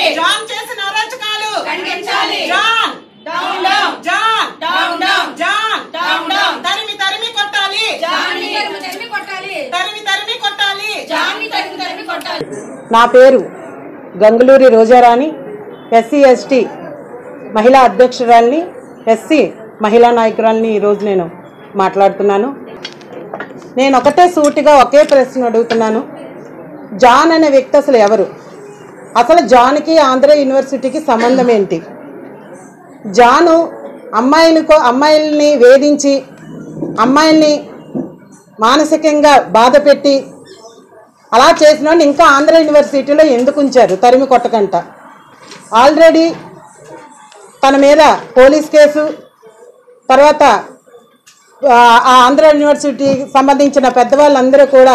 John చేసిన అరాచకాలు ఖండించాలి. John down down John down down John down down తరిమి తరిమి కొట్టాలి జాన్ని తరిమి తరిమి కొట్టాలి తరిమి తరిమి కొట్టాలి జాన్ని తరిమి తరిమి కొట్టాలి నా పేరు గంగులూరి రోజారాణి ఎస్సీ ఎస్టీ మహిళా అధ్యక్షురాలిని ఎస్సీ మహిళా నాయకురాలిని ఈరోజు నేను మాట్లాడుతున్నాను నేను ఒకటే సూటిగా ఒకే ప్రశ్న అడుగుతున్నాను జాన్ అనే వ్యక్తి అసలు ఎవరు అసలు జాన్కి ఆంధ్ర యూనివర్సిటీకి సంబంధం ఏంటి జాను అమ్మాయిలకో అమ్మాయిల్ని వేధించి అమ్మాయిల్ని మానసికంగా బాధ పెట్టి అలా చేసిన ఇంకా ఆంధ్ర యూనివర్సిటీలో ఎందుకు ఉంచారు తరిమి కొట్టకంట ఆల్రెడీ తన మీద పోలీస్ కేసు తర్వాత ఆ ఆ ఆంధ్ర యూనివర్సిటీకి సంబంధించిన పెద్దవాళ్ళందరూ కూడా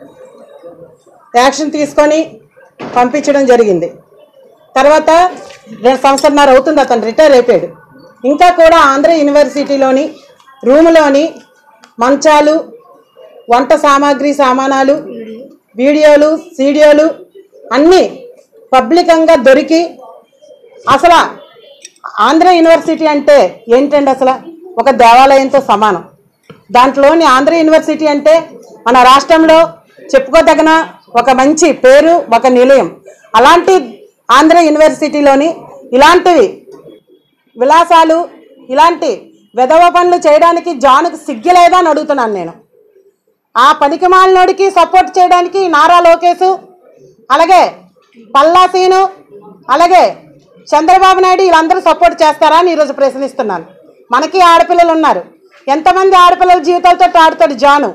యాక్షన్ తీసుకొని పంపించడం జరిగింది తర్వాత రెండు సంవత్సరాలు అవుతుంది అతను రిటైర్ అయిపోయాడు ఇంకా కూడా ఆంధ్ర యూనివర్సిటీలోని రూములోని మంచాలు వంట సామాగ్రి సామానాలు వీడియోలు సీడియోలు అన్నీ పబ్లికంగా దొరికి అసలు ఆంధ్ర యూనివర్సిటీ అంటే ఏంటండి అసలు ఒక దేవాలయంతో సమానం దాంట్లోని ఆంధ్ర యూనివర్సిటీ అంటే మన రాష్ట్రంలో చెప్పుకోదగిన ఒక మంచి పేరు ఒక నిలయం అలాంటి ఆంధ్ర యూనివర్సిటీలోని ఇలాంటివి విలాసాలు ఇలాంటి విధవ పనులు చేయడానికి జానుకు సిగ్గులేదా అని అడుగుతున్నాను నేను ఆ పనికి మాలినోడికి సపోర్ట్ చేయడానికి నారా లోకేష్ అలాగే పల్లా సీను అలాగే చంద్రబాబు నాయుడు వీళ్ళందరూ సపోర్ట్ చేస్తారా అని ఈరోజు ప్రశ్నిస్తున్నాను మనకి ఆడపిల్లలు ఉన్నారు ఎంతమంది ఆడపిల్లల జీవితాలతో ఆడుతాడు జాను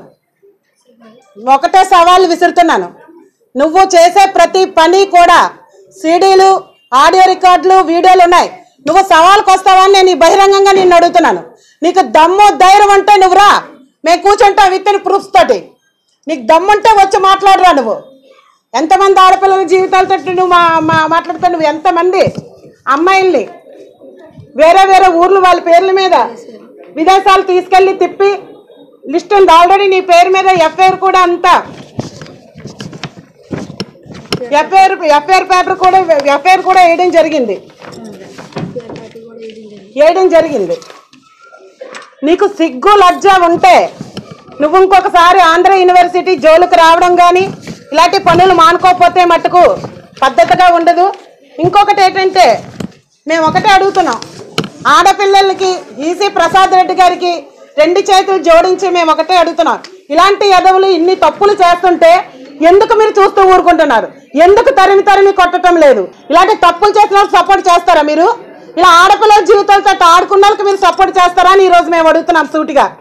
ఒకటే సవాళ్ళు విసురుతున్నాను నువ్వు చేసే ప్రతి పని కూడా సీడీలు ఆడియో రికార్డులు వీడియోలు ఉన్నాయి నువ్వు సవాల్కి వస్తావా అని నేను ఈ బహిరంగంగా నిన్ను అడుగుతున్నాను నీకు దమ్ము ధైర్యం అంటే నువ్వు రా మేము కూర్చుంటాం విత్ ఇన్ ప్రూఫ్స్ తోటి నీకు దమ్ముంటే వచ్చి మాట్లాడరా నువ్వు ఎంతమంది ఆడపిల్లల జీవితాలతో నువ్వు మా మా- మాట్లాడుతావు నువ్వు ఎంతమంది అమ్మాయిల్ని వేరే వేరే ఊర్లు వాళ్ళ పేర్ల మీద విదేశాలు తీసుకెళ్ళి తిప్పి లిస్ట్ ఉంది ఆల్రెడీ నీ పేరు మీద ఎఫ్ఐఆర్ కూడా అంతా ఎఫ్ఐఆర్ ఎఫ్ఐఆర్ పేపర్ కూడా ఎఫ్ఐఆర్ కూడా వేయడం జరిగింది వేయడం జరిగింది నీకు సిగ్గు లజ్జ ఉంటే నువ్వు ఇంకొకసారి ఆంధ్ర యూనివర్సిటీ జోలుకు రావడం కానీ ఇలాంటి పనులు మానుకోకపోతే మట్టుకు పద్ధతిగా ఉండదు ఇంకొకటి ఏంటంటే మేము ఒకటే అడుగుతున్నాం ఆడపిల్లలకి ఈసీ ప్రసాద్ రెడ్డి గారికి రెండు చేతులు జోడించి మేము ఒకటే అడుగుతున్నాం ఇలాంటి ఎదవులు ఇన్ని తప్పులు చేస్తుంటే ఎందుకు మీరు చూస్తూ ఊరుకుంటున్నారు ఎందుకు తరిమి తరిమి కొట్టడం లేదు ఇలాంటి తప్పులు చేసిన వాళ్ళకి సపోర్ట్ చేస్తారా మీరు ఇలా ఆడపిల్లల జీవితాలతో ఆడుకున్న వాళ్ళకి మీరు సపోర్ట్ చేస్తారా అని ఈరోజు మేము అడుగుతున్నాం సూటిగా